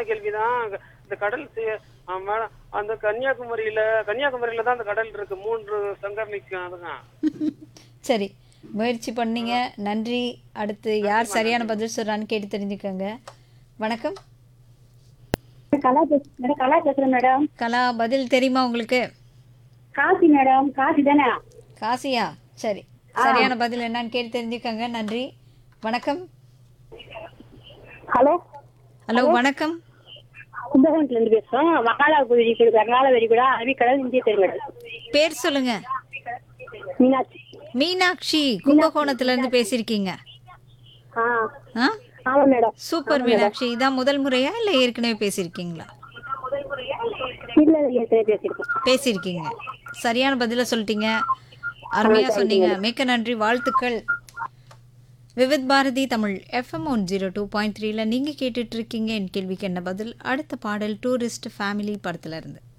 எளிமையான கேள்விதான் இந்த கடல் சி- ஆ, மேடம் அந்த கன்னியாகுமரியில கன்னியாகுமரியில தான் அந்த கடல் இருக்கு மூன்று சங்கர் நிற்கும் அதுங்க சரி முயற்சி பண்ணீங்க நன்றி அடுத்து யார் சரியான பதில் சொல்கிறான்னு கேட்டு தெரிஞ்சுக்கோங்க வணக்கம் கலா பேச மேடம் கலா பேசுறேன் மேடம் கலா பதில் தெரியுமா உங்களுக்கு காசி மேடம் காசி தானே காசியா சரி சரியான பதில் என்னன்னு கேட்டு தெரிஞ்சுக்கோங்க நன்றி வணக்கம் ஹலோ ஹலோ வணக்கம் கும்பகோணத்துல இருந்து பேசுறோம் வகாலா வெடி கூட வகாலா வெடி கூட அரபி கடல் இந்திய தெரு மேடம் பேர் சொல்லுங்க மீனாட்சி மீனாட்சி கும்பகோணத்துல இருந்து பேசியிருக்கீங்க ஆ ஆ ஆமா மேடம் சூப்பர் மீனாட்சி இதான் முதல் முறையா இல்லை ஏற்கனவே பேசியிருக்கீங்களா இல்ல ஏற்கனவே பேசியிருக்கோம் பேசியிருக்கீங்க சரியான பதில சொல்லிட்டீங்க அருமையா சொன்னீங்க மிக்க நன்றி வாழ்த்துக்கள் Vividh Bharati Tamil FM one zero two point த்ரீல நீங்கள் கேட்டுட்டு இருக்கீங்க என் கேள்விக்கு என்ன பதில் அடுத்த பாடல் டூரிஸ்ட் ஃபேமிலி படத்துல இருந்து